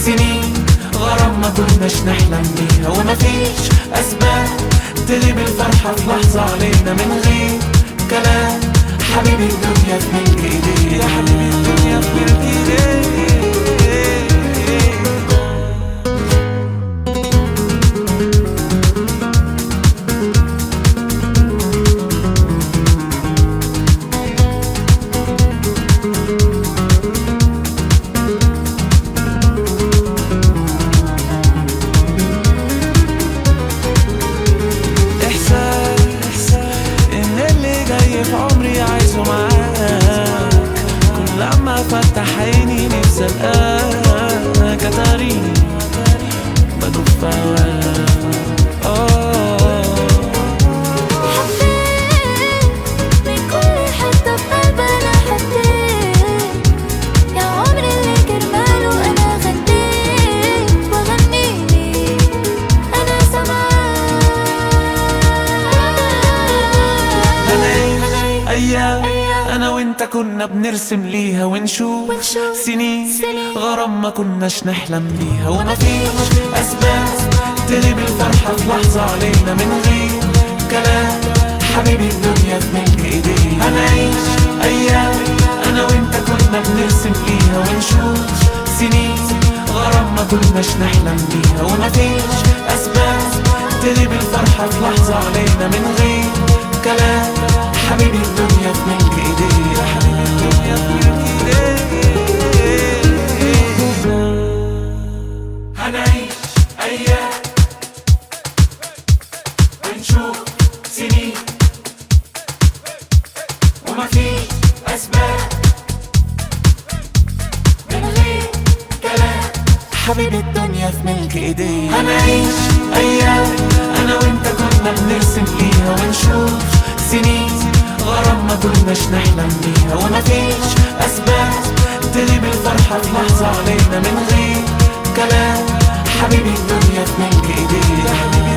سنين غرام ما كناش نحلم بيها ومفيش أسباب تغيب الفرحة في لحظة علينا من غير كلام حبيبي الدنيا في ملك ايديك يا حبيبي الدنيا في ملك ايديك إحساس إن اللي جاي في عمري عايزه معاك كل لما فتح عيني نفسي ألقاك أتاريني بدوب في هواك آه حبيت من كل حتة في قلبي أنا حبيت يا عمري اللي كرماله أنا غنيت وغنيلي أنا سمعت هنعيش أيام أنا وأنت كنا بنرسم ليها ونشوف ونشوف سنين سنين غرام ما كناش نحلم بيها ومفيش أسباب تغيب الفرحة في لحظة علينا من غير كلام حبيبي الدنيا في ملك ايديك هنعيش أيام أنا وأنت كنا بنرسم ليها ونشوف سنين غرام ما كناش نحلم بيها ومفيش أسباب تغيب الفرحة في لحظة علينا من غير كلام حبيبي الدنيا في ملك ايديك يا حبيبي الدنيا في ملك ايديك هنعيش أيام ونشوف سنين ومفيش أسباب من غير كلام حبيبي الدنيا في ملك ايديك هنعيش أيام أنا وأنت كنا بنرسم ليها ونشوف سنين غرام ما كناش نحلم بيها ومفيش أسباب تغيب الفرحة في لحظة علينا من غير كلام حبيبي الدنيا في ملك ايديك يا حبيبي